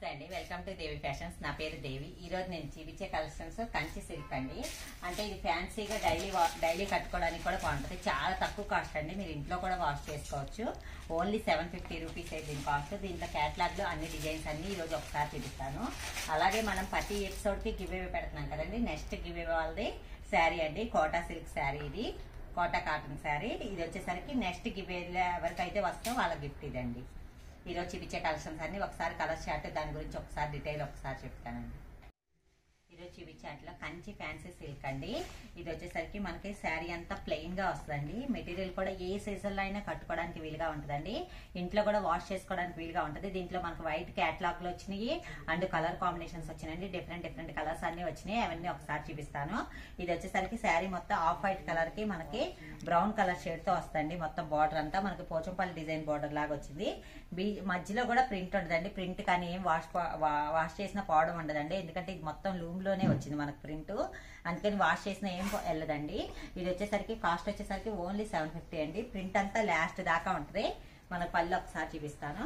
అండి welcome to Devi fashions నా పేరు దేవి ఈ రోజు నేను చూపించే కలెక్షన్స్ కంచి సిల్క్ అండి అంటే ఇది ఫ్యాన్సీగా డైలీ డైలీ కట్టుకోవడానికి కూడా బాగుంటుంది చాలా తక్కువ కాస్ట్ అండి మీరు ఇంట్లో కూడా వాష్ చేసుకోవచ్చు ఓన్లీ సెవెన్ ఫిఫ్టీ రూపీస్ అయితే దీని కాస్ట్ దీంట్లో క్యాట్లాగ్ లో అన్ని డిజైన్స్ అన్ని ఈ రోజు ఒకసారి చూపిస్తాను అలాగే మనం ప్రతి ఎపిసోడ్ కి గివ్ అవే పెడుతున్నాం కదండి నెక్స్ట్ గివ్ అవే వాళ్ళది శారీ అండి కోటా సిల్క్ శారీ ఇది కోటా కాటన్ శారీ ఇది వచ్చేసరికి నెక్స్ట్ గివ్ ఎవరికైతే వస్తాం వాళ్ళ గిఫ్ట్ ఇదండి ఈరోజు చూపించే కలెక్షన్స్ అన్ని ఒకసారి కలర్ చార్ట్ దాని గురించి ఒకసారి డీటెయిల్ ఒకసారి చెప్తానండి ఈరోజు చూపించే అట్లా కంచి ఫ్యాన్సీ సిల్క్ అండి ఇది వచ్చేసరికి మనకి శారీ అంతా ప్లెయిన్ గా వస్తుందండి మెటీరియల్ కూడా ఏ సీజన్ లో అయినా కట్టుకోవడానికి వీలుగా ఉంటుందండి ఇంట్లో కూడా వాష్ చేసుకోవడానికి వీలుగా ఉంటుంది దీంట్లో మనకు వైట్ క్యాట్లాగ్ లో వచ్చినాయి అండ్ కలర్ కాంబినేషన్స్ వచ్చినాయండి డిఫరెంట్ డిఫరెంట్ కలర్స్ అన్ని వచ్చినాయి అవన్నీ ఒకసారి చూపిస్తాను ఇది వచ్చేసరికి శారీ మొత్తం ఆఫ్ వైట్ కలర్ కి మనకి బ్రౌన్ కలర్ షేడ్ తో వస్తుంది మొత్తం బార్డర్ అంతా మనకి పోచంపల్లి డిజైన్ బార్డర్ లాగా వచ్చింది బీ- మధ్యలో కూడా ప్రింట్ ఉండదండి ప్రింట్ కానీ ఏం వాష్ పా- వా- వాష్ చేసిన పౌడర్ ఉండదండి ఎందుకంటే ఇది మొత్తం లూమ్ లోనే వచ్చింది మనకు ప్రింట్ అందుకని వాష్ చేసిన ఏం పో- వెళ్ళదండి ఇది వచ్చేసరికి కాస్ట్ వచ్చేసరికి ఓన్లీ సెవెన్ ఫిఫ్టీ అండి ప్రింట్ అంతా లాస్ట్ దాకా ఉంటుంది మన పళ్ళు ఒకసారి చూపిస్తాను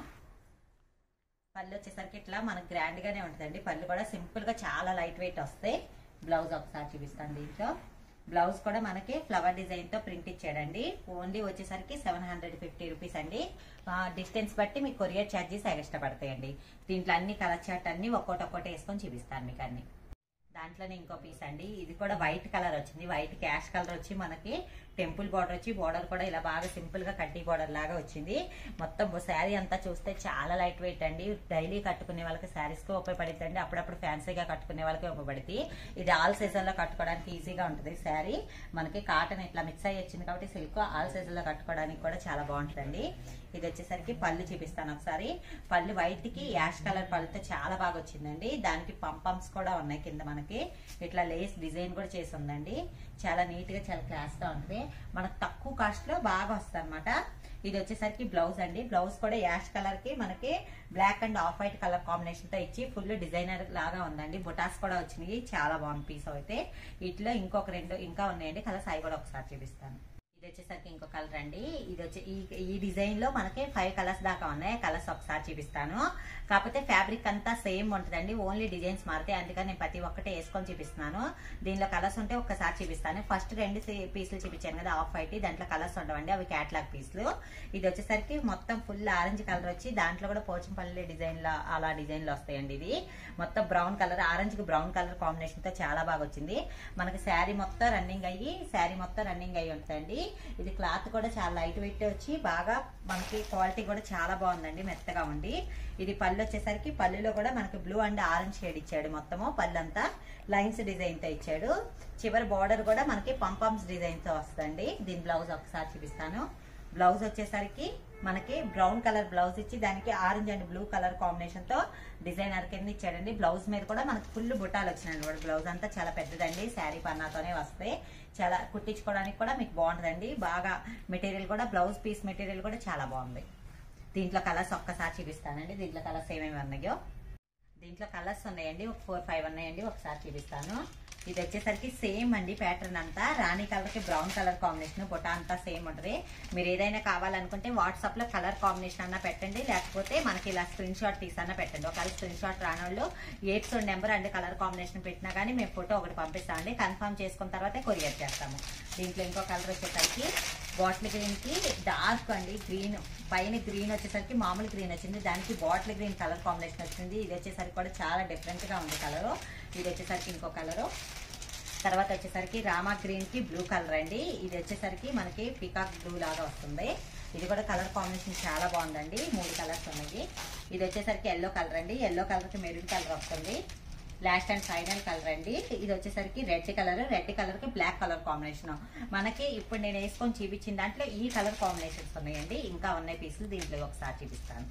పళ్ళు వచ్చేసరికి ఇట్లా మనకు గ్రాండ్ గానే ఉంటుందండి పళ్ళు కూడా సింపుల్ గా చాలా లైట్ వెయిట్ వస్తాయి బ్లౌజ్ ఒకసారి చూపిస్తాను దీంట్లో బ్లౌజ్ కూడా మనకి ఫ్లవర్ డిజైన్ తో ప్రింట్ ఇచ్చాడండి ఓన్లీ వచ్చేసరికి సెవెన్ హండ్రెడ్ ఫిఫ్టీ రూపీస్ అండి డిస్టెన్స్ బట్టి మీకు కొరియర్ ఛార్జెస్ ఎక్స్ట్రా పడతాయండి దీంట్లో అన్ని కలర్ చార్ట్ అన్ని ఒక్కోటి ఒక్కోటి వేసుకొని చూపిస్తాను మీకు అన్ని దాంట్లోనే ఇంకో పీస్ అండి ఇది కూడా వైట్ కలర్ వచ్చింది వైట్ క్యాష్ కలర్ వచ్చి మనకి టెంపుల్ బార్డర్ వచ్చి బార్డర్ కూడా ఇలా బాగా సింపుల్ గా కడ్డీ బార్డర్ లాగా వచ్చింది మొత్తం శారీ అంతా చూస్తే చాలా లైట్ వెయిట్ అండి డైలీ కట్టుకునే వాళ్ళకి శారీస్ కి ఉపయోగపడుతుంది అండి అప్పుడప్పుడు ఫ్యాన్సీగా కట్టుకునే వాళ్ళకి ఉపయోగపడుతుంది ఇది ఆల్ సీజన్ లో కట్టుకోవడానికి ఈజీగా ఉంటుంది శారీ మనకి కాటన్ ఇట్లా మిక్స్ అయ్యి వచ్చింది కాబట్టి సిల్క్ ఆల్ సీజన్ లో కట్టుకోవడానికి కూడా చాలా బాగుంటుందండి ఇది వచ్చేసరికి పళ్ళు చూపిస్తాను ఒకసారి పళ్ళు వైట్ కి యాష్ కలర్ పళ్ళుతో చాలా బాగా వచ్చిందండి దానికి పంపంస్ కూడా ఉన్నాయి కింద మనకి ఇట్లా లేస్ డిజైన్ కూడా చేసి ఉందండి చాలా నీట్ గా చాలా క్లాస్ గా ఉంటుంది మనకు తక్కువ కాస్ట్ లో బాగా వస్తుంది అనమాట ఇది వచ్చేసరికి బ్లౌజ్ అండి బ్లౌజ్ కూడా యాష్ కలర్ కి మనకి black and off white colour combination తో ఇచ్చి ఫుల్ డిజైనర్ లాగా ఉందండి బుటాస్ కూడా వచ్చినాయి చాలా బాగుంది పీస్ అయితే వీటిలో ఇంకొక రెండు ఇంకా ఉన్నాయండి కలర్స్ అవి కూడా ఒకసారి చూపిస్తాను ఇది వచ్చేసరికి ఇంకో కలర్ అండి ఇది వచ్చి ఈ ఈ డిజైన్ లో మనకి ఫైవ్ కలర్స్ దాకా ఉన్నాయి కలర్స్ ఒకసారి చూపిస్తాను కాకపోతే ఫ్యాబ్రిక్ అంతా సేమ్ ఉంటుందండి ఓన్లీ డిజైన్స్ మారుతాయి అందుకని నేను ప్రతి ఒక్కటి వేసుకొని చూపిస్తున్నాను దీనిలో కలర్స్ ఉంటే ఒక్కసారి చూపిస్తాను ఫస్ట్ రెండు పీసులు చూపించాను కదా ఆఫ్ వైట్ దాంట్లో కలర్స్ ఉండవండి అవి క్యాట్లాగ్ పీసులు ఇది వచ్చేసరికి మొత్తం ఫుల్ ఆరెంజ్ కలర్ వచ్చి దాంట్లో కూడా పోచంపల్లి డిజైన్ లో అలా డిజైన్ లో వస్తాయండి ఇది మొత్తం బ్రౌన్ కలర్ ఆరెంజ్ కి బ్రౌన్ కలర్ కాంబినేషన్ తో చాలా బాగా వచ్చింది మనకి శారీ మొత్తం రన్నింగ్ అయ్యి శారీ మొత్తం రన్నింగ్ అయ్యి ఉంటుందండి ఇది క్లాత్ కూడా చాలా లైట్ వెయిట్ వచ్చి బాగా మనకి క్వాలిటీ కూడా చాలా బాగుందండి మెత్తగా ఉండి ఇది పళ్ళు వచ్చేసరికి పళ్ళులో కూడా మనకి బ్లూ అండ్ ఆరెంజ్ షేడ్ ఇచ్చాడు మొత్తము పళ్ళంతా లైన్స్ డిజైన్ తో ఇచ్చాడు చివరి బార్డర్ కూడా మనకి పంపంస్ డిజైన్ తో వస్తుందండి దీని బ్లౌజ్ ఒకసారి చూపిస్తాను బ్లౌజ్ వచ్చేసరికి మనకి బ్రౌన్ కలర్ బ్లౌజ్ ఇచ్చి దానికి orange and blue colour combination తో డిజైనర్ కింద ఇచ్చాడండి బ్లౌజ్ మీద కూడా మనకి ఫుల్ బుట్టాలు వచ్చినాయి బ్లౌజ్ అంతా చాలా పెద్దదండి శారీ పన్నాతోనే వస్తాయి చాలా కుట్టించుకోవడానికి కూడా మీకు బాగుంటుందండి బాగా మెటీరియల్ కూడా బ్లౌజ్ పీస్ మెటీరియల్ కూడా చాలా బాగుంది దీంట్లో కలర్స్ ఒక్కసారి చూపిస్తానండి దీంట్లో కలర్స్ ఏమేమి ఉన్నాయో దీంట్లో కలర్స్ ఉన్నాయండి ఒక ఫోర్ ఫైవ్ ఉన్నాయండి ఒకసారి చూపిస్తాను ఇది వచ్చేసరికి సేమ్ అండి ప్యాటర్న్ అంతా రాణి కలర్ కి బ్రౌన్ కలర్ కాంబినేషన్ బొటా అంతా సేమ్ ఉంటుంది మీరు ఏదైనా కావాలనుకుంటే వాట్సాప్ లో కలర్ కాంబినేషన్ అన్నా పెట్టండి లేకపోతే మనకి ఇలా స్క్రీన్ షాట్ తీసన్నా పెట్టండి ఒకవేళ స్క్రీన్ షాట్ రాని వాళ్ళు ఎయిట్స్ నెంబర్ అండ్ కలర్ కాంబినేషన్ పెట్టినా కానీ మేము ఫోటో ఒకటి పంపిస్తామండి కన్ఫర్మ్ చేసుకున్న తర్వాతే కొరియర్ చేస్తాము దీంట్లో ఇంకో కలర్ వచ్చేసరికి బాటిల్ గ్రీన్ కి డార్క్ అండి గ్రీన్ పైన గ్రీన్ వచ్చేసరికి మామూలు గ్రీన్ వచ్చింది దానికి బాటిల్ గ్రీన్ కలర్ కాంబినేషన్ వచ్చింది ఇది వచ్చేసరికి కూడా చాలా డిఫరెంట్ గా ఉంది కలర్ ఇది వచ్చేసరికి ఇంకో కలరు తర్వాత వచ్చేసరికి రామా గ్రీన్ కి బ్లూ కలర్ అండి ఇది వచ్చేసరికి మనకి పికాక్ బ్లూ లాగా వస్తుంది ఇది కూడా కలర్ కాంబినేషన్ చాలా బాగుందండి మూడు కలర్స్ ఉన్నాయి ఇది వచ్చేసరికి ఎల్లో కలర్ అండి ఎల్లో కలర్ కి మెరూన్ కలర్ వస్తుంది లాస్ట్ అండ్ ఫైనల్ కలర్ అండి ఇది వచ్చేసరికి రెడ్ కలర్ రెడ్ కలర్ కి బ్లాక్ కలర్ కాంబినేషన్ మనకి ఇప్పుడు నేను వేసుకొని చూపించిన దాంట్లో ఈ కలర్ కాంబినేషన్స్ ఉన్నాయండి ఇంకా ఉన్నాయి పీసులు దీంట్లో ఒకసారి చూపిస్తాను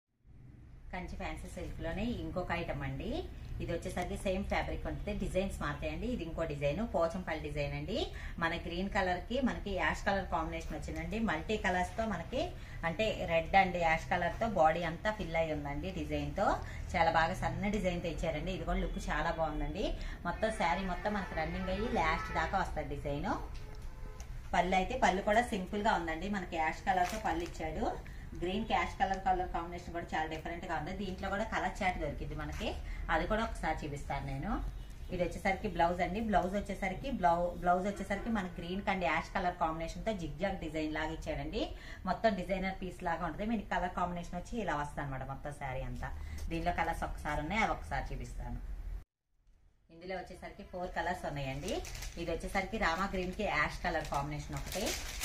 కంచి ఫ్యాన్సీ సిల్క్ లోనే ఇంకొక ఐటమ్ అండి ఇది వచ్చేసరికి సేమ్ ఫ్యాబ్రిక్ ఉంటుంది డిజైన్స్ మారుతాయండి ఇది ఇంకో డిజైన్ పోచంపల్లి డిజైన్ అండి మన గ్రీన్ కలర్ కి మనకి యాష్ కలర్ కాంబినేషన్ వచ్చిందండి మల్టీ కలర్స్ తో మనకి అంటే రెడ్ అండ్ యాష్ కలర్ తో బాడీ అంతా ఫిల్ అయి ఉందండి డిజైన్ తో చాలా బాగా సన్న డిజైన్ తో ఇచ్చారండి ఇది కూడా లుక్ చాలా బాగుందండి మొత్తం శారీ మొత్తం మనకి రన్నింగ్ అయ్యి లాస్ట్ దాకా వస్తుంది డిజైన్ పళ్ళు అయితే పళ్ళు కూడా సింపుల్ గా ఉందండి మనకి యాష్ కలర్ తో పళ్ళు ఇచ్చాడు green cash colour colour combination కూడా చాలా డిఫరెంట్ గా ఉంది దీంట్లో కూడా కలర్ చాట్ దొరికింది మనకి అది కూడా ఒకసారి చూపిస్తాను నేను ఇది వచ్చేసరికి బ్లౌజ్ అండి బ్లౌజ్ వచ్చేసరికి బ్లౌ బ్లౌజ్ వచ్చేసరికి మనకి green and ash colour combination తో జిగ్జాగ్ డిజైన్ లాగా ఇచ్చాడండి మొత్తం డిజైనర్ పీస్ లాగా ఉంటుంది మీకు కలర్ కాంబినేషన్ వచ్చి ఇలా వస్తుంది అనమాట మొత్తం శారీ అంతా దీనిలో కలర్స్ ఒకసారి ఉన్నాయి అవి ఒకసారి చూపిస్తాను ఇందులో వచ్చేసరికి ఫోర్ కలర్స్ ఉన్నాయండి ఇది వచ్చేసరికి రామా గ్రీన్ కి యాష్ కలర్ కాంబినేషన్ ఒకటి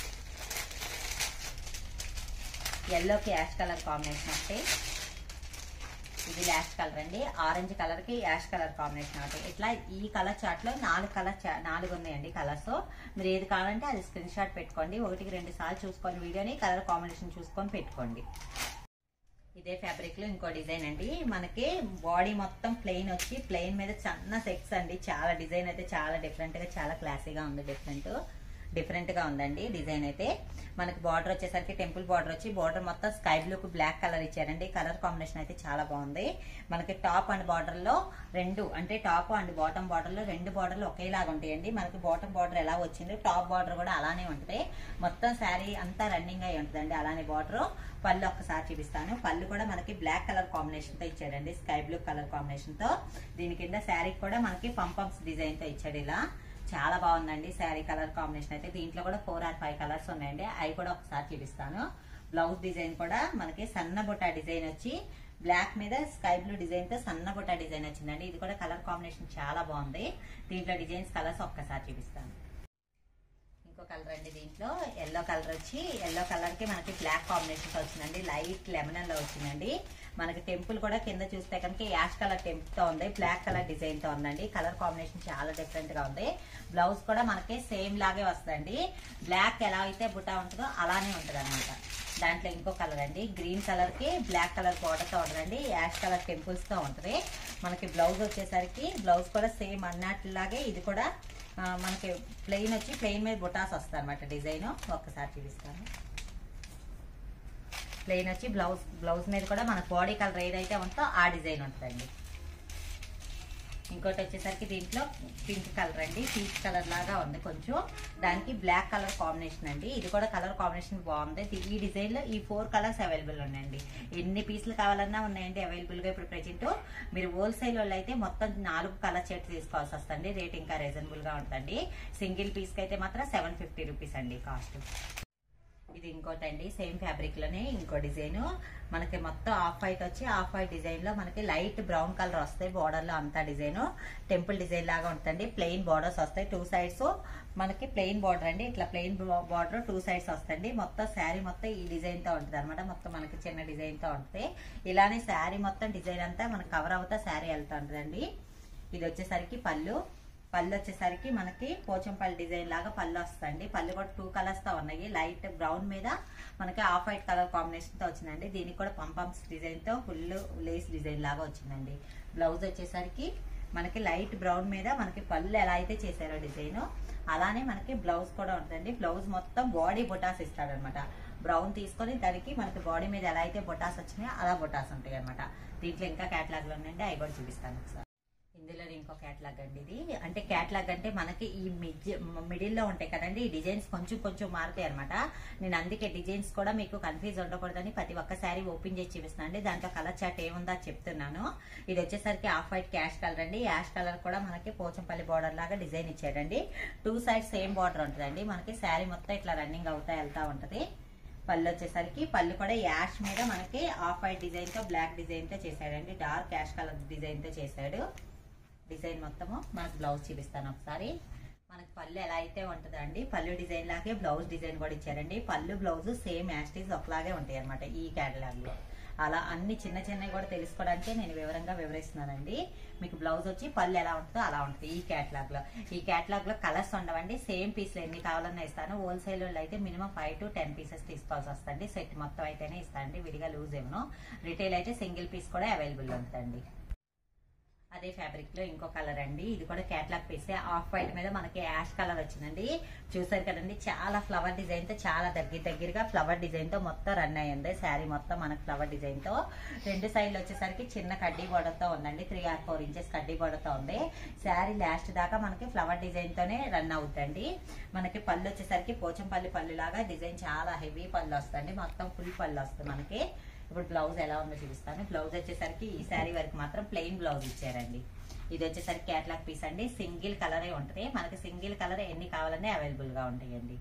ఎల్లోకి యాష్ కలర్ కాంబినేషన్ ఒకటి ఇది యాష్ కలర్ అండి ఆరెంజ్ కలర్ కి యాష్ కలర్ కాంబినేషన్ ఒకటి ఇట్లా ఈ కలర్ చార్ట్ లో నాలుగు కలర్ నాలుగు ఉన్నాయండి కలర్స్ మీరు ఏది కావాలంటే అది స్క్రీన్ షాట్ పెట్టుకోండి ఒకటికి రెండు సార్లు చూసుకొని వీడియోని కలర్ కాంబినేషన్ చూసుకొని పెట్టుకోండి ఇదే ఫ్యాబ్రిక్ లో ఇంకో డిజైన్ అండి మనకి బాడీ మొత్తం ప్లెయిన్ వచ్చి ప్లెయిన్ మీద చిన్న సెక్స్ అండి చాలా డిజైన్ అయితే చాలా డిఫరెంట్ గా చాలా క్లాసీగా ఉంది డిఫరెంట్ డిఫరెంట్ గా ఉందండి డిజైన్ అయితే మనకి బార్డర్ వచ్చేసరికి టెంపుల్ బార్డర్ వచ్చి బార్డర్ మొత్తం స్కై బ్లూ కు బ్లాక్ కలర్ ఇచ్చారండి కలర్ కాంబినేషన్ అయితే చాలా బాగుంది మనకి టాప్ అండ్ బార్డర్ లో రెండు అంటే టాప్ అండ్ బాటమ్ బార్డర్ లో రెండు బార్డర్లు ఒకేలాగా ఉంటాయండి మనకి బాటమ్ బార్డర్ ఎలా వచ్చిందో టాప్ బార్డర్ కూడా అలానే ఉంటుంది మొత్తం శారీ అంతా రన్నింగ్ అయి ఉంటుందండి అలానే బార్డర్ పళ్ళు ఒక్కసారి చూపిస్తాను పళ్ళు కూడా మనకి బ్లాక్ కలర్ కాంబినేషన్ తో ఇచ్చాడండి స్కై బ్లూ కలర్ కాంబినేషన్ తో దీని కింద శారీ కూడా మనకి పంపంప్స్ డిజైన్ తో ఇచ్చాడు ఇలా చాలా బాగుందండి శారీ కలర్ కాంబినేషన్ అయితే దీంట్లో కూడా ఫోర్ ఆర్ ఫైవ్ కలర్స్ ఉన్నాయండి అవి కూడా ఒకసారి చూపిస్తాను బ్లౌజ్ డిజైన్ కూడా మనకి సన్న బుట్ట డిజైన్ వచ్చి బ్లాక్ మీద స్కై బ్లూ డిజైన్ తో సన్న బుట్ట డిజైన్ వచ్చిందండి ఇది కూడా కలర్ కాంబినేషన్ చాలా బాగుంది దీంట్లో డిజైన్స్ కలర్స్ ఒక్కసారి చూపిస్తాను ఇంకో కలర్ అండి దీంట్లో ఎల్లో కలర్ వచ్చి ఎల్లో కలర్ కి మనకి బ్లాక్ కాంబినేషన్ తో వచ్చిందండి లైట్ లెమన్ లో వచ్చిందండి మనకి టెంపుల్ కూడా కింద చూస్తే కనుక యాష్ కలర్ టెంపుల్ తో ఉంది బ్లాక్ కలర్ డిజైన్ తో ఉందండి కలర్ కాంబినేషన్ చాలా డిఫరెంట్ గా ఉంది బ్లౌజ్ కూడా మనకి సేమ్ లాగే వస్తుందండి బ్లాక్ ఎలా అయితే బుటా ఉంటుందో అలానే ఉంటుంది అనమాట దాంట్లో ఇంకో కలర్ అండి గ్రీన్ కలర్ కి బ్లాక్ కలర్ బార్డర్ తో ఉంటుందండి యాష్ కలర్ టెంపుల్స్ తో ఉంటుంది మనకి బ్లౌజ్ వచ్చేసరికి బ్లౌజ్ కూడా సేమ్ అన్నట్లాగే ఇది కూడా ఆ, మనకి ప్లెయిన్ వచ్చి ప్లెయిన్ మీద బుటాస్ వస్తాయి అనమాట డిజైన్ ఒక్కసారి చూపిస్తాను ప్లెయిన్ వచ్చి బ్లౌజ్ బ్లౌజ్ మీద కూడా మన బాడీ కలర్ ఏదైతే ఉంటుందో ఆ డిజైన్ ఉంటుందండి ఇంకోటి వచ్చేసరికి దీంట్లో పింక్ కలర్ అండి పీచ్ కలర్ లాగా ఉంది కొంచెం దానికి బ్లాక్ కలర్ కాంబినేషన్ అండి ఇది కూడా కలర్ కాంబినేషన్ బాగుంది ది- ఈ డిజైన్ లో ఈ ఫోర్ కలర్స్ అవైలబుల్ ఉన్నాయండి ఎన్ని పీసులు కావాలన్నా ఉన్నాయండి అవైలబుల్ గా ఇప్పుడు ప్రెజెంట్ మీరు హోల్సేల్ వాళ్ళు అయితే మొత్తం నాలుగు కలర్ సెట్ తీసుకోవాల్సి వస్తుంది రేట్ ఇంకా రీజనబుల్ గా ఉంటుందండి సింగిల్ పీస్ కి అయితే మాత్రం సెవెన్ ఫిఫ్టీ రూపీస్ అండి కాస్ట్ ఇది ఇంకోటి అండి సేమ్ ఫ్యాబ్రిక్ లోనే ఇంకో డిజైన్ మనకి మొత్తం ఆఫ్ వైట్ వచ్చి ఆఫ్ వైట్ డిజైన్ లో మనకి లైట్ బ్రౌన్ కలర్ వస్తాయి బార్డర్ లో అంతా డిజైన్ టెంపుల్ డిజైన్ లాగా ఉంటుంది ప్లెయిన్ బార్డర్స్ వస్తాయి టూ సైడ్స్ మనకి ప్లెయిన్ బార్డర్ అండి ఇట్లా ప్లెయిన్ బార్డర్ టూ సైడ్స్ వస్తాయండి మొత్తం శారీ మొత్తం ఈ డిజైన్ తో ఉంటుంది అనమాట మొత్తం మనకి చిన్న డిజైన్ తో ఉంటుంది ఇలానే శారీ మొత్తం డిజైన్ అంతా మనకి కవర్ అవుతా శారీ వెళ్తా ఉంటుందండి ఇది వచ్చేసరికి పళ్ళు పళ్ళు వచ్చేసరికి మనకి పోచంపల్లి డిజైన్ లాగా పళ్ళు వస్తుంది పళ్ళు కూడా టూ కలర్స్ తో ఉన్నాయి లైట్ బ్రౌన్ మీద మనకి ఆఫ్ వైట్ కలర్ కాంబినేషన్ తో వచ్చిందండి దీనికి కూడా పంపంప్స్ డిజైన్ తో ఫుల్ లేస్ డిజైన్ లాగా వచ్చిందండి బ్లౌజ్ వచ్చేసరికి మనకి లైట్ బ్రౌన్ మీద మనకి పళ్ళు ఎలా అయితే చేశారో డిజైన్ అలానే మనకి బ్లౌజ్ కూడా ఉంటుందండి బ్లౌజ్ మొత్తం బాడీ బొటాస్ ఇస్తాడనమాట బ్రౌన్ తీసుకొని దానికి మనకి బాడీ మీద ఎలా అయితే బొటాస్ వచ్చినాయో అలా బొటాస్ ఉంటాయి అనమాట దీంట్లో ఇంకా క్యాటలాగ్ లో ఉన్నాయండి అవి కూడా చూపిస్తాను ఒకసారి ఇందులో ఇంకో క్యాటలాగ్ అండి ఇది అంటే క్యాటలాగ్ అంటే మనకి ఈ మిడిల్ లో ఉంటాయి కదండి ఈ డిజైన్స్ కొంచెం కొంచెం మారుతాయి అనమాట నేను అందుకే డిజైన్స్ కూడా మీకు కన్ఫ్యూజ్ ఉండకూడదని ప్రతి ఒక్క శారీ ఓపెన్ చేసి చూపిస్తున్నాను అండి దాంట్లో కలర్ చాట్ ఏముందో అది చెప్తున్నాను ఇది వచ్చేసరికి ఆఫ్ వైట్ క్యాష్ కలర్ అండి యాష్ కలర్ కూడా మనకి పోచంపల్లి బార్డర్ లాగా డిజైన్ ఇచ్చాడండి టూ సైడ్ సేమ్ బార్డర్ ఉంటుందండి మనకి శారీ మొత్తం ఇట్లా రన్నింగ్ అవుతా వెళ్తా ఉంటది పళ్ళు వచ్చేసరికి పళ్ళు కూడా యాష్ మీద మనకి ఆఫ్ వైట్ డిజైన్ తో బ్లాక్ డిజైన్ తో చేశాడండి డార్క్ యాష్ కలర్ డిజైన్ తో చేశాడు డిజైన్ మొత్తము మనకు బ్లౌజ్ చూపిస్తాను ఒకసారి మనకి పళ్ళు ఎలా అయితే ఉంటుందండి పళ్ళు డిజైన్ లాగే బ్లౌజ్ డిజైన్ కూడా ఇచ్చారండి పళ్ళు బ్లౌజ్ సేమ్ యాస్టీస్ ఒకలాగే ఉంటాయి అనమాట ఈ క్యాటలాగ్ లో అలా అన్ని చిన్న చిన్నవి కూడా తెలుసుకోవడానికి నేను వివరంగా వివరిస్తున్నానండి మీకు బ్లౌజ్ వచ్చి పళ్ళు ఎలా ఉంటుందో అలా ఉంటుంది ఈ క్యాటలాగ్ లో ఈ క్యాటలాగ్ లో కలర్స్ ఉండవండి సేమ్ పీస్లు ఎన్ని కావాలన్నా ఇస్తాను హోల్సేల్ వాళ్ళు అయితే minimum five to ten pieces తీసుకోవాల్సి వస్తుంది సెట్ మొత్తం అయితేనే ఇస్తానండి విడిగా లూజ్ ఏమో రిటైల్ అయితే సింగిల్ పీస్ కూడా అవైలబుల్ ఉంటుందండి అదే ఫ్యాబ్రిక్ లో ఇంకో కలర్ అండి ఇది కూడా క్యాట్లాగ్ పీస్ ఆఫ్ వైట్ మీద మనకి యాష్ కలర్ వచ్చిందండి చూసారు కదండి చాలా ఫ్లవర్ డిజైన్ తో చాలా దగ్గర దగ్గరగా ఫ్లవర్ డిజైన్ తో మొత్తం రన్ అయ్యింది శారీ మొత్తం మనకి ఫ్లవర్ డిజైన్ తో రెండు సైడ్లు వచ్చేసరికి చిన్న కడ్డీ border తో ఉందండి త్రీ ఆర్ ఫోర్ ఇంచెస్ కడ్డీ border తో ఉంది శారీ లాస్ట్ దాకా మనకి ఫ్లవర్ డిజైన్ తోనే రన్ అవుతుందండి మనకి పళ్ళు వచ్చేసరికి పోచంపల్లి పళ్ళు లాగా డిజైన్ చాలా హెవీ పళ్ళు వస్తుంది మొత్తం ఫుల్ పళ్ళు వస్తుంది మనకి ఇప్పుడు బ్లౌజ్ ఎలా ఉందో చూపిస్తాను బ్లౌజ్ వచ్చేసరికి ఈ శారీ వరకు మాత్రం ప్లెయిన్ బ్లౌజ్ ఇచ్చారండి ఇది వచ్చేసరికి క్యాట్లాగ్ పీస్ అండి సింగిల్ కలరే ఉంటుంది మనకి సింగిల్ కలర్ ఎన్ని కావాలనే అవైలబుల్ గా ఉంటాయండి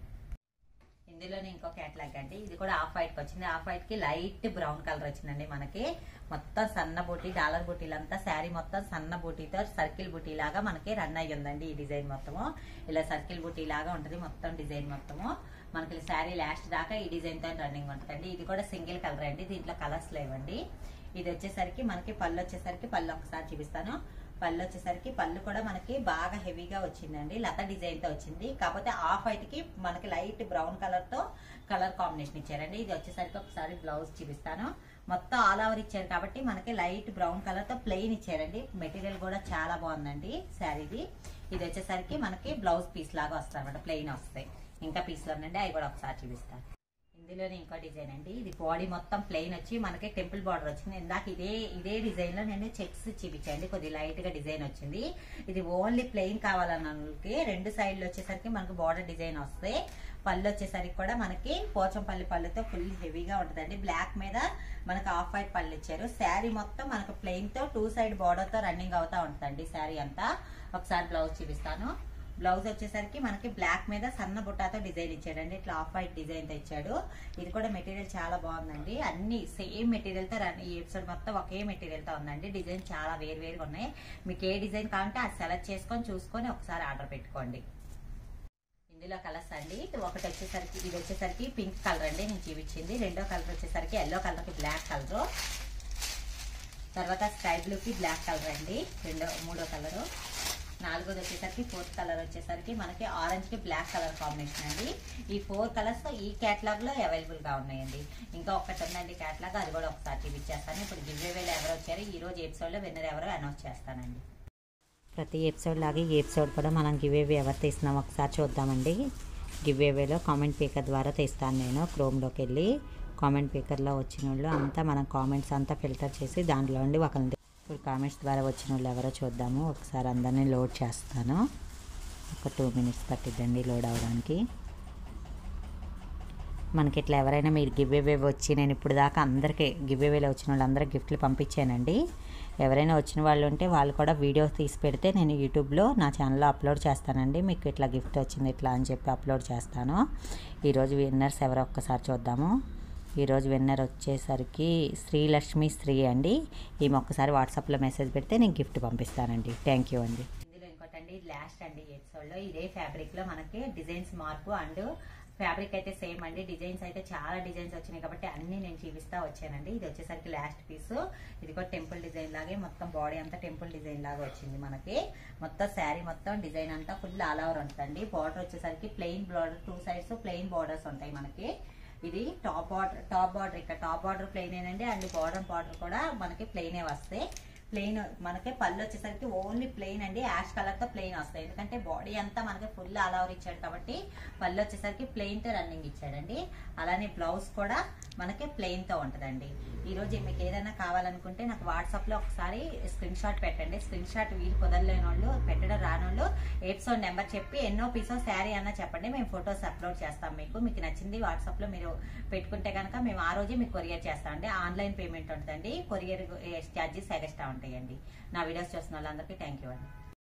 ఇందులోనే ఇంకో క్యాట్లాగ్ అండి ఇది కూడా ఆఫ్ వైట్ కి వచ్చింది ఆఫ్ వైట్ కి లైట్ బ్రౌన్ కలర్ వచ్చిందండి మనకి మొత్తం సన్న బూటీ డాలర్ బూటీలంతా శారీ మొత్తం సన్న బూటీతో సర్కిల్ బూటీ లాగా మనకి రన్ అయ్యి ఉందండి ఈ డిజైన్ మొత్తము ఇలా సర్కిల్ బూటీ లాగా ఉంటుంది మొత్తం డిజైన్ మొత్తము మనకి శారీ లాస్ట్ దాకా ఈ డిజైన్ తో రన్నింగ్ ఉంటుందండి ఇది కూడా సింగిల్ కలర్ అండి దీంట్లో కలర్స్ లేవండి ఇది వచ్చేసరికి మనకి పళ్ళు వచ్చేసరికి పళ్ళు ఒకసారి చూపిస్తాను పళ్ళు వచ్చేసరికి పళ్ళు కూడా మనకి బాగా హెవీగా వచ్చిందండి లత డిజైన్ తో వచ్చింది కాకపోతే ఆఫ్ వైట్ కి మనకి లైట్ బ్రౌన్ కలర్ తో కలర్ కాంబినేషన్ ఇచ్చారండి ఇది వచ్చేసరికి ఒకసారి బ్లౌజ్ చూపిస్తాను మొత్తం ఆల్ ఓవర్ ఇచ్చారు కాబట్టి మనకి లైట్ బ్రౌన్ కలర్ తో ప్లెయిన్ ఇచ్చారండి మెటీరియల్ కూడా చాలా బాగుందండి శారీది ఇది వచ్చేసరికి మనకి బ్లౌజ్ పీస్ లాగా వస్తుంది అనమాట ప్లెయిన్ వస్తాయి ఇంకా పీస్లు ఉన్నాయండి అవి కూడా ఒకసారి చూపిస్తాను ఇందులోనే ఇంకో డిజైన్ అండి ఇది బాడీ మొత్తం ప్లెయిన్ వచ్చి మనకి టెంపుల్ బార్డర్ వచ్చింది ఇందాక ఇదే ఇదే డిజైన్ లో నేను చెక్స్ చూపించండి కొద్ది లైట్ గా డిజైన్ వచ్చింది ఇది ఓన్లీ ప్లెయిన్ కావాలన్న వాళ్ళకి రెండు సైడ్లు వచ్చేసరికి మనకి బార్డర్ డిజైన్ వస్తాయి పళ్ళు వచ్చేసరికి కూడా మనకి పోచంపల్లి పళ్ళుతో ఫుల్ హెవీగా ఉంటుందండి బ్లాక్ మీద మనకి ఆఫ్ వైట్ పళ్ళు ఇచ్చారు శారీ మొత్తం మనకు ప్లెయిన్ తో టూ సైడ్ బార్డర్ తో రన్నింగ్ అవుతా ఉంటుందండి శారీ అంతా ఒకసారి బ్లౌజ్ చూపిస్తాను బ్లౌజ్ వచ్చేసరికి మనకి బ్లాక్ మీద సన్న బుట్టాతో డిజైన్ ఇచ్చాడండి ఇట్లా ఆఫ్ వైట్ డిజైన్ తో ఇచ్చాడు ఇది కూడా మెటీరియల్ చాలా బాగుందండి అన్ని సేమ్ మెటీరియల్ తో రన్ ఈ ఎపిసోడ్ మొత్తం ఒకే మెటీరియల్ తో ఉందండి డిజైన్ చాలా వేరు వేరుగా ఉన్నాయి మీకు ఏ డిజైన్ కావాలంటే అది సెలెక్ట్ చేసుకొని చూసుకొని ఒకసారి ఆర్డర్ పెట్టుకోండి ఇందులో కలర్స్ అండి ఒకటి వచ్చేసరికి ఇది వచ్చేసరికి పింక్ కలర్ అండి నేను చూపించింది రెండో కలర్ వచ్చేసరికి ఎల్లో కలర్ కి బ్లాక్ కలర్ తర్వాత స్కై బ్లూ కి బ్లాక్ కలర్ అండి రెండో మూడో కలరు నాలుగోది వచ్చేసరికి ఫోర్త్ కలర్ వచ్చేసరికి మనకి ఆరెంజ్ కి బ్లాక్ కలర్ కాంబినేషన్ అండి ఈ ఫోర్ కలర్స్ ఈ కేటలాగ్ లో అవైలబుల్ గా ఉన్నాయండి ఇంకా ఒకటి ఉందండి కేటలాగ్ అది కూడా ఒకసారి చూపించేస్తాను ఇప్పుడు గివ్ వేలు ఎవరు వచ్చారు ఈ రోజు ఎపిసోడ్ లో విన్నర్ ఎవరు అనౌన్స్ చేస్తానండి ప్రతి ఎపిసోడ్ లాగే ఈ ఎపిసోడ్ కూడా మనం గివ్ అవే ఎవరు తీస్తున్నాం ఒకసారి చూద్దామండి గివ్ అవేలో కామెంట్ పీకర్ ద్వారా తీస్తాను నేను క్రోమ్లోకి వెళ్ళి కామెంట్ పీకర్లో వచ్చిన వాళ్ళు అంతా మనం కామెంట్స్ అంతా ఫిల్టర్ చేసి దాంట్లో ఉండి ఒకరిని ఇప్పుడు కామెంట్స్ ద్వారా వచ్చిన వాళ్ళు ఎవరో చూద్దాము ఒకసారి అందరినీ లోడ్ చేస్తాను ఒక టూ మినిట్స్ పట్టిద్దండి లోడ్ అవ్వడానికి మనకి ఇట్లా ఎవరైనా మీరు గివ్ అవే వచ్చి నేను ఇప్పుడు దాకా అందరికీ గివ్ అవేలో వచ్చిన వాళ్ళందరూ గిఫ్ట్లు పంపించానండి ఎవరైనా వచ్చిన వాళ్ళు ఉంటే వాళ్ళు కూడా వీడియో తీసి పెడితే నేను యూట్యూబ్లో నా ఛానల్లో అప్లోడ్ చేస్తానండి మీకు ఇట్లా గిఫ్ట్ వచ్చింది ఇట్లా అని చెప్పి అప్లోడ్ చేస్తాను ఈరోజు విన్నర్స్ ఎవరో ఒక్కసారి చూద్దాము ఈరోజు విన్నర్ వచ్చేసరికి శ్రీలక్ష్మి శ్రీ అండి ఈమె ఒక్కసారి వాట్సాప్లో మెసేజ్ పెడితే నేను గిఫ్ట్ పంపిస్తానండి థ్యాంక్ యూ అండి ఇందులో ఇంకోటండి లాస్ట్ అండి ఎపిసోడ్ లో ఇదే ఫ్యాబ్రిక్ లో మనకి డిజైన్స్ మార్పు అండ్ ఫ్యాబ్రిక్ అయితే సేమ్ అండి డిజైన్స్ అయితే చాలా డిజైన్స్ వచ్చినాయి కాబట్టి అన్ని నేను చూపిస్తా వచ్చానండి ఇది వచ్చేసరికి లాస్ట్ పీస్ ఇది కూడా టెంపుల్ డిజైన్ లాగే మొత్తం బాడీ అంతా టెంపుల్ డిజైన్ లాగా వచ్చింది మనకి మొత్తం శారీ మొత్తం డిజైన్ అంతా ఫుల్ ఆల్ ఓవర్ ఉంటుందండి బార్డర్ వచ్చేసరికి plain border two sides plain borders ఉంటాయి మనకి ఇది టాప్ బార్డర్ టాప్ బార్డర్ ఇక్కడ టాప్ బార్డర్ ప్లెయిన్ ఏనండి అండ్ బార్డర్ బార్డర్ కూడా మనకి ప్లెయినే వస్తాయి ప్లెయిన్ మనకి పళ్ళు వచ్చేసరికి ఓన్లీ ప్లెయిన్ అండి యాష్ కలర్ తో ప్లెయిన్ వస్తాయి ఎందుకంటే బాడీ అంతా మనకి ఫుల్ ఆల్ ఓవర్ ఇచ్చాడు కాబట్టి పళ్ళు వచ్చేసరికి ప్లెయిన్ తో రన్నింగ్ ఇచ్చాడండి అలానే బ్లౌజ్ కూడా మనకి ప్లెయిన్ తో ఉంటదండి ఈ రోజు మీకు ఏదైనా కావాలనుకుంటే నాకు వాట్సాప్ లో ఒకసారి స్క్రీన్ షాట్ పెట్టండి స్క్రీన్ షాట్ వీలు కుదరలేని వాళ్ళు పెట్టడం రాని వాళ్ళు ఎపిసోడ్ నెంబర్ చెప్పి ఎన్నో పీసో శారీ అన్న చెప్పండి మేము ఫొటోస్ అప్లోడ్ చేస్తాం మీకు మీకు నచ్చింది వాట్సాప్ లో మీరు పెట్టుకుంటే కనుక మేము ఆ రోజే మీకు కొరియర్ చేస్తాం అండి ఆన్లైన్ పేమెంట్ ఉంటుందండి కొరియర్ ఛార్జెస్ ఎక్స్ట్రా ఉంటాయండి నా వీడియోస్ చూస్తున్న వాళ్ళందరికీ థ్యాంక్ యూ అండి